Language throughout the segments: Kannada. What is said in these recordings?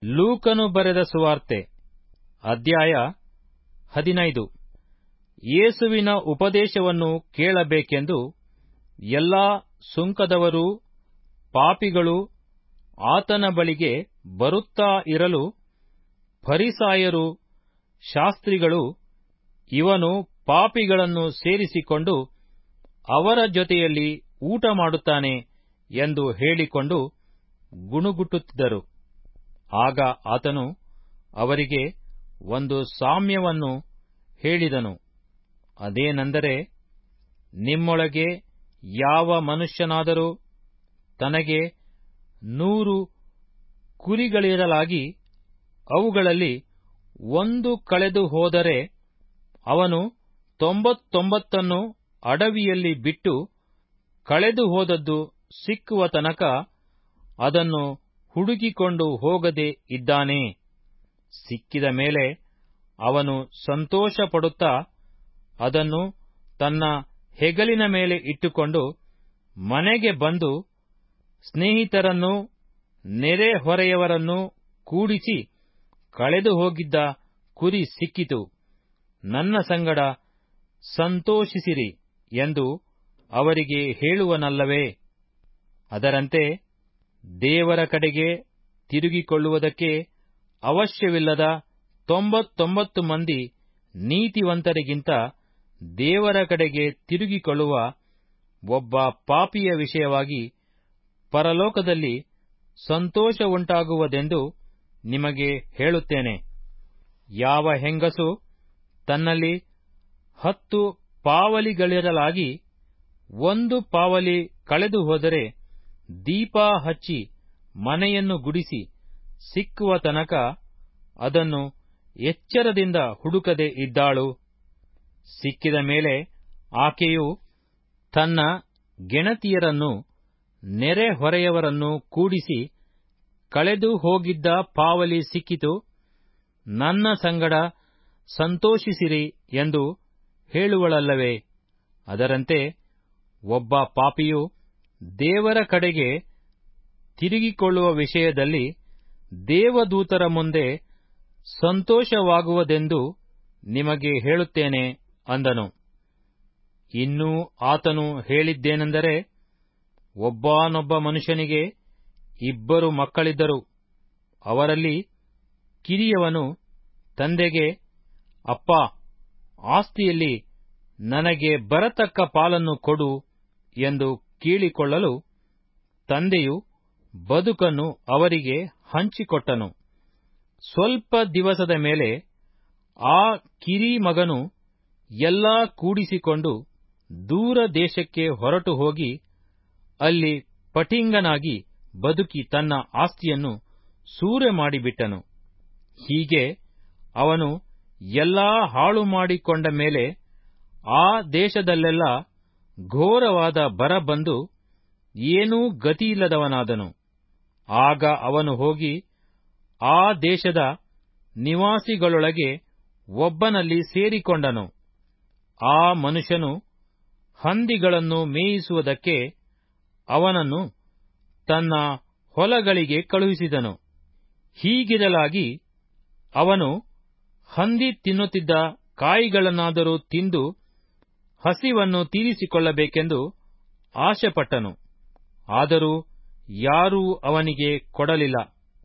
ಲೂಕನು ಬರೆದ ಸುವಾರ್ತೆ ಅಧ್ಯಾಯ ಹದಿನೈದು ಯೇಸುವಿನ ಉಪದೇಶವನ್ನು ಕೇಳಬೇಕೆಂದು ಎಲ್ಲಾ ಸುಂಕದವರೂ ಪಾಪಿಗಳೂ ಆತನ ಬಳಿಗೆ ಬರುತ್ತಾ ಇರಲು ಫರಿಸಾಯರು ಶಾಸ್ತ್ರಿಗಳು ಇವನು ಪಾಪಿಗಳನ್ನು ಸೇರಿಸಿಕೊಂಡು ಅವರ ಜೊತೆಯಲ್ಲಿ ಊಟ ಮಾಡುತ್ತಾನೆ ಎಂದು ಹೇಳಿಕೊಂಡು ಗುಣುಗುಟ್ಟುತ್ತಿದ್ದರು ಆಗ ಆತನು ಅವರಿಗೆ ಒಂದು ಸಾಮ್ಯವನ್ನು ಹೇಳಿದನು ಅದೇನೆಂದರೆ ನಿಮ್ಮೊಳಗೆ ಯಾವ ಮನುಷ್ಯನಾದರೂ ತನಗೆ ನೂರು ಕುರಿಗಳಿರಲಾಗಿ ಅವುಗಳಲ್ಲಿ ಒಂದು ಕಳೆದು ಹೋದರೆ ಅವನು ತೊಂಬತ್ತೊಂಬತ್ತನ್ನು ಅಡವಿಯಲ್ಲಿ ಬಿಟ್ಟು ಕಳೆದು ಹೋದದ್ದು ಸಿಕ್ಕುವ ತನಕ ಅದನ್ನು ಹುಡುಕಿಕೊಂಡು ಹೋಗದೆ ಇದ್ದಾನೆ ಸಿಕ್ಕಿದ ಮೇಲೆ ಅವನು ಸಂತೋಷಪಡುತ್ತಾ ಅದನ್ನು ತನ್ನ ಹೆಗಲಿನ ಮೇಲೆ ಇಟ್ಟುಕೊಂಡು ಮನೆಗೆ ಬಂದು ಸ್ನೇಹಿತರನ್ನೂ ನೆರೆಹೊರೆಯವರನ್ನೂ ಕೂಡಿಸಿ ಕಳೆದು ಹೋಗಿದ್ದ ಕುರಿ ಸಿಕ್ಕಿತು ನನ್ನ ಸಂಗಡ ಸಂತೋಷಿಸಿರಿ ಎಂದು ಅವರಿಗೆ ಹೇಳುವನಲ್ಲವೇ ಅದರಂತೆ ದೇವರ ಕಡೆಗೆ ತಿರುಗಿಕೊಳ್ಳುವುದಕ್ಕೆ ಅವಶ್ಯವಿಲ್ಲದ ತೊಂಬತ್ತೊಂಬತ್ತು ಮಂದಿ ನೀತಿವಂತರಿಗಿಂತ ದೇವರ ಕಡೆಗೆ ತಿರುಗಿಕೊಳ್ಳುವ ಒಬ್ಬ ಪಾಪಿಯ ವಿಷಯವಾಗಿ ಪರಲೋಕದಲ್ಲಿ ಸಂತೋಷವುಂಟಾಗುವುದೆಂದು ನಿಮಗೆ ಹೇಳುತ್ತೇನೆ ಯಾವ ಹೆಂಗಸು ತನ್ನಲ್ಲಿ ಹತ್ತು ಪಾವಲಿಗಳಿರಲಾಗಿ ಒಂದು ಪಾವಲಿ ಕಳೆದು ಹೋದರೆ ದೀಪ ಹಚ್ಚಿ ಮನೆಯನ್ನು ಗುಡಿಸಿ ಸಿಕ್ಕುವ ತನಕ ಅದನ್ನು ಎಚ್ಚರದಿಂದ ಹುಡುಕದೆ ಇದ್ದಾಳು ಸಿಕ್ಕಿದ ಮೇಲೆ ಆಕೆಯು ತನ್ನ ಗೆಣತಿಯರನ್ನು ನೆರೆಹೊರೆಯವರನ್ನು ಕೂಡಿಸಿ ಕಳೆದು ಹೋಗಿದ್ದ ಪಾವಲಿ ಸಿಕ್ಕಿತು ನನ್ನ ಸಂಗಡ ಸಂತೋಷಿಸಿರಿ ಎಂದು ಹೇಳುವಳಲ್ಲವೇ ಅದರಂತೆ ಒಬ್ಬ ಪಾಪಿಯು ದೇವರ ಕಡೆಗೆ ತಿರುಗಿಕೊಳ್ಳುವ ವಿಷಯದಲ್ಲಿ ದೇವದೂತರ ಮುಂದೆ ಸಂತೋಷವಾಗುವುದೆಂದು ನಿಮಗೆ ಹೇಳುತ್ತೇನೆ ಅಂದನು ಇನ್ನೂ ಆತನು ಹೇಳಿದ್ದೇನೆಂದರೆ ಒಬ್ಬಾನೊಬ್ಬ ಮನುಷ್ಯನಿಗೆ ಇಬ್ಬರು ಮಕ್ಕಳಿದ್ದರು ಅವರಲ್ಲಿ ಕಿರಿಯವನು ತಂದೆಗೆ ಅಪ್ಪ ಆಸ್ತಿಯಲ್ಲಿ ನನಗೆ ಬರತಕ್ಕ ಪಾಲನ್ನು ಕೊಡು ಎಂದು ಕೇಳಿಕೊಳ್ಳಲು ತಂದೆಯು ಬದುಕನ್ನು ಅವರಿಗೆ ಹಂಚಿಕೊಟ್ಟನು ಸ್ವಲ್ಪ ದಿವಸದ ಮೇಲೆ ಆ ಕಿರಿ ಮಗನು ಎಲ್ಲಾ ಕೂಡಿಸಿಕೊಂಡು ದೂರ ದೇಶಕ್ಕೆ ಹೊರಟು ಹೋಗಿ ಅಲ್ಲಿ ಪಟಿಂಗನಾಗಿ ಬದುಕಿ ತನ್ನ ಆಸ್ತಿಯನ್ನು ಸೂರೆ ಮಾಡಿಬಿಟ್ಟನು ಹೀಗೆ ಅವನು ಎಲ್ಲಾ ಹಾಳು ಮಾಡಿಕೊಂಡ ಮೇಲೆ ಆ ದೇಶದಲ್ಲೆಲ್ಲ ಘೋರವಾದ ಬರ ಬಂದು ಏನೂ ಗತಿಯಿಲ್ಲದವನಾದನು ಆಗ ಅವನು ಹೋಗಿ ಆ ದೇಶದ ನಿವಾಸಿಗಳೊಳಗೆ ಒಬ್ಬನಲ್ಲಿ ಸೇರಿಕೊಂಡನು ಆ ಮನುಷ್ಯನು ಹಂದಿಗಳನ್ನು ಮೇಯಿಸುವುದಕ್ಕೆ ಅವನನ್ನು ತನ್ನ ಹೊಲಗಳಿಗೆ ಕಳುಹಿಸಿದನು ಹೀಗಿರಲಾಗಿ ಅವನು ಹಂದಿ ತಿನ್ನುತ್ತಿದ್ದ ಕಾಯಿಗಳನ್ನಾದರೂ ತಿಂದು ಹಸಿವನ್ನು ತೀರಿಸಿಕೊಳ್ಳಬೇಕೆಂದು ಆಶೆಪಟ್ಟನು ಆದರೂ ಯಾರೂ ಅವನಿಗೆ ಕೊಡಲಿಲ್ಲ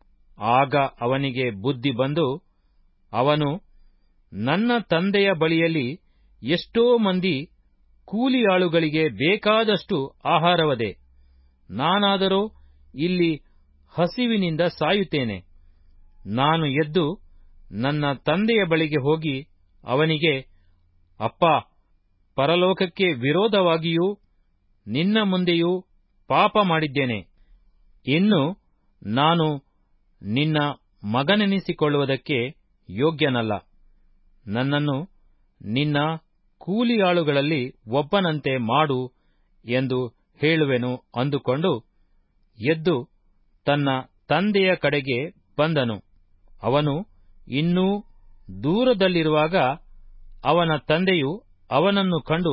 ಆಗ ಅವನಿಗೆ ಬುದ್ಧಿ ಬಂದು ಅವನು ನನ್ನ ತಂದೆಯ ಬಳಿಯಲ್ಲಿ ಎಷ್ಟೋ ಮಂದಿ ಕೂಲಿಯಾಳುಗಳಿಗೆ ಬೇಕಾದಷ್ಟು ಆಹಾರವದೆ ನಾನಾದರೋ ಇಲ್ಲಿ ಹಸಿವಿನಿಂದ ಸಾಯುತ್ತೇನೆ ನಾನು ಎದ್ದು ನನ್ನ ತಂದೆಯ ಬಳಿಗೆ ಹೋಗಿ ಅವನಿಗೆ ಅಪ್ಪ ಪರಲೋಕಕ್ಕೆ ವಿರೋಧವಾಗಿಯೂ ನಿನ್ನ ಮುಂದೆಯೂ ಪಾಪ ಮಾಡಿದ್ದೇನೆ ಇನ್ನು ನಾನು ನಿನ್ನ ಮಗನೆನಿಸಿಕೊಳ್ಳುವುದಕ್ಕೆ ಯೋಗ್ಯನಲ್ಲ ನನ್ನನ್ನು ನಿನ್ನ ಕೂಲಿಯಾಳುಗಳಲ್ಲಿ ಒಬ್ಬನಂತೆ ಮಾಡು ಎಂದು ಹೇಳುವೆನು ಅಂದುಕೊಂಡು ಎದ್ದು ತನ್ನ ತಂದೆಯ ಕಡೆಗೆ ಬಂದನು ಅವನು ಇನ್ನೂ ದೂರದಲ್ಲಿರುವಾಗ ಅವನ ತಂದೆಯು ಅವನನ್ನು ಕಂಡು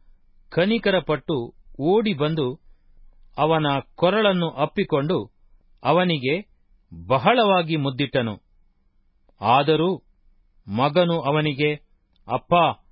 ಕನಿಕರಪಟ್ಟು ಓಡಿ ಬಂದು ಅವನ ಕೊರಳನ್ನು ಅಪ್ಪಿಕೊಂಡು ಅವನಿಗೆ ಬಹಳವಾಗಿ ಮುದ್ದಿಟ್ಟನು ಆದರೂ ಮಗನು ಅವನಿಗೆ ಅಪ್ಪ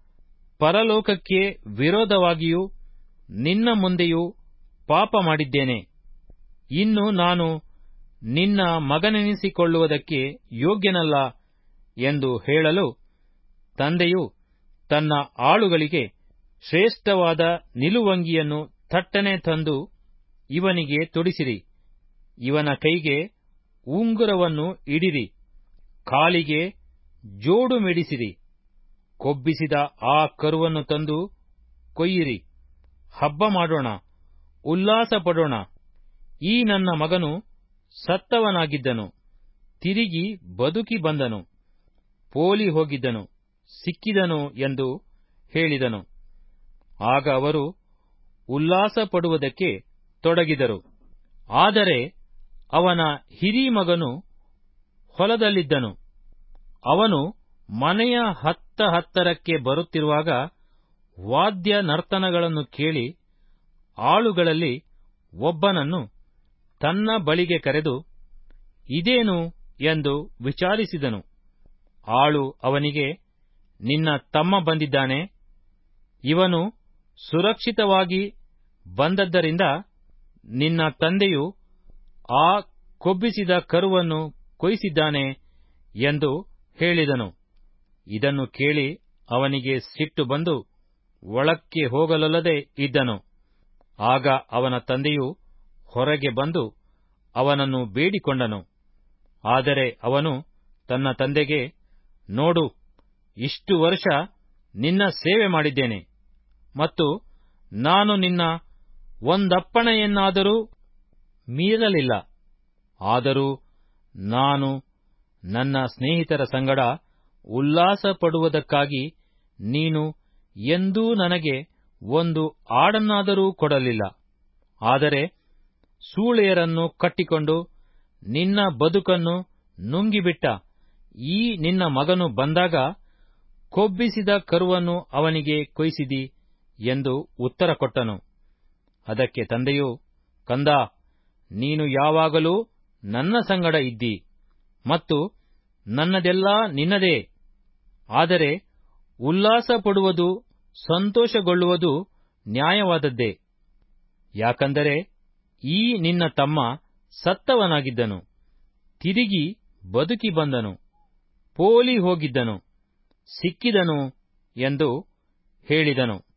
ಪರಲೋಕಕ್ಕೆ ವಿರೋಧವಾಗಿಯೂ ನಿನ್ನ ಮುಂದೆಯೂ ಪಾಪ ಮಾಡಿದ್ದೇನೆ ಇನ್ನು ನಾನು ನಿನ್ನ ಮಗನೆನಿಸಿಕೊಳ್ಳುವುದಕ್ಕೆ ಯೋಗ್ಯನಲ್ಲ ಎಂದು ಹೇಳಲು ತಂದೆಯು ತನ್ನ ಆಳುಗಳಿಗೆ ಶ್ರೇಷ್ಠವಾದ ನಿಲುವಂಗಿಯನ್ನು ಥಟ್ಟನೆ ತಂದು ಇವನಿಗೆ ತೊಡಿಸಿರಿ ಇವನ ಕೈಗೆ ಉಂಗುರವನ್ನು ಇಡಿರಿ ಕಾಲಿಗೆ ಜೋಡು ಮೆಡಿಸಿರಿ ಕೊಬ್ಬಿಸಿದ ಆ ಕರುವನ್ನು ತಂದು ಕೊಯ್ಯಿರಿ ಹಬ್ಬ ಮಾಡೋಣ ಉಲ್ಲಾಸ ಪಡೋಣ ಈ ನನ್ನ ಮಗನು ಸತ್ತವನಾಗಿದ್ದನು ತಿರುಗಿ ಬದುಕಿ ಬಂದನು ಪೋಲಿ ಹೋಗಿದ್ದನು ಸಿಕ್ಕಿದನು ಎಂದು ಹೇಳಿದನು ಆಗ ಅವರು ಉಲ್ಲಾಸ ಪಡುವುದಕ್ಕೆ ತೊಡಗಿದರು ಆದರೆ ಅವನ ಹಿರೀ ಮಗನು ಹೊಲದಲ್ಲಿದ್ದನು ಅವನು ಮನೆಯ ಹತ್ತ ಹತ್ತರಕ್ಕೆ ಬರುತ್ತಿರುವಾಗ ವಾದ್ಯ ನರ್ತನಗಳನ್ನು ಕೇಳಿ ಆಳುಗಳಲ್ಲಿ ಒಬ್ಬನನ್ನು ತನ್ನ ಬಳಿಗೆ ಕರೆದು ಇದೇನು ಎಂದು ವಿಚಾರಿಸಿದನು ಆಳು ಅವನಿಗೆ ನಿನ್ನ ತಮ್ಮ ಬಂದಿದ್ದಾನೆ ಇವನು ಸುರಕ್ಷಿತವಾಗಿ ಬಂದದ್ದರಿಂದ ನಿನ್ನ ತಂದೆಯು ಆ ಕೊಬ್ಬಿಸಿದ ಕರುವನ್ನು ಕೊಯ್ಸಿದ್ದಾನೆ ಎಂದು ಹೇಳಿದನು ಇದನ್ನು ಕೇಳಿ ಅವನಿಗೆ ಸಿಟ್ಟು ಬಂದು ಒಳಕ್ಕೆ ಹೋಗಲೊಲ್ಲದೆ ಇದ್ದನು ಆಗ ಅವನ ತಂದೆಯು ಹೊರಗೆ ಬಂದು ಅವನನ್ನು ಬೇಡಿಕೊಂಡನು ಆದರೆ ಅವನು ತನ್ನ ತಂದೆಗೆ ನೋಡು ಇಷ್ಟು ವರ್ಷ ನಿನ್ನ ಸೇವೆ ಮಾಡಿದ್ದೇನೆ ಮತ್ತು ನಾನು ನಿನ್ನ ಒಂದಪ್ಪಣೆಯನ್ನಾದರೂ ಮೀರಲಿಲ್ಲ ಆದರೂ ನಾನು ನನ್ನ ಸ್ನೇಹಿತರ ಸಂಗಡ ಉಲ್ಲಾಸ ಪಡುವುದಕ್ಕಾಗಿ ನೀನು ಎಂದೂ ನನಗೆ ಒಂದು ಆಡನ್ನಾದರೂ ಕೊಡಲಿಲ್ಲ ಆದರೆ ಸೂಳೆಯರನ್ನು ಕಟ್ಟಿಕೊಂಡು ನಿನ್ನ ಬದುಕನ್ನು ನುಂಗಿಬಿಟ್ಟ ಈ ನಿನ್ನ ಮಗನು ಬಂದಾಗ ಕೊಬ್ಬಿಸಿದ ಕರುವನ್ನು ಅವನಿಗೆ ಕೊಯ್ಸಿದಿ ಎಂದು ಉತ್ತರ ಕೊಟ್ಟನು ಅದಕ್ಕೆ ತಂದೆಯು ಕಂದ ನೀನು ಯಾವಾಗಲೂ ನನ್ನ ಸಂಗಡ ಇದ್ದಿ ಮತ್ತು ನನ್ನದೆಲ್ಲಾ ನಿನ್ನದೇ ಆದರೆ ಉಲ್ಲಾಸ ಪಡುವುದು ಸಂತೋಷಗೊಳ್ಳುವುದು ನ್ಯಾಯವಾದದ್ದೇ ಯಾಕಂದರೆ ಈ ನಿನ್ನ ತಮ್ಮ ಸತ್ತವನಾಗಿದ್ದನು ತಿರುಗಿ ಬದುಕಿ ಬಂದನು ಪೋಲಿ ಹೋಗಿದ್ದನು ಸಿಕ್ಕಿದನು ಎಂದು ಹೇಳಿದನು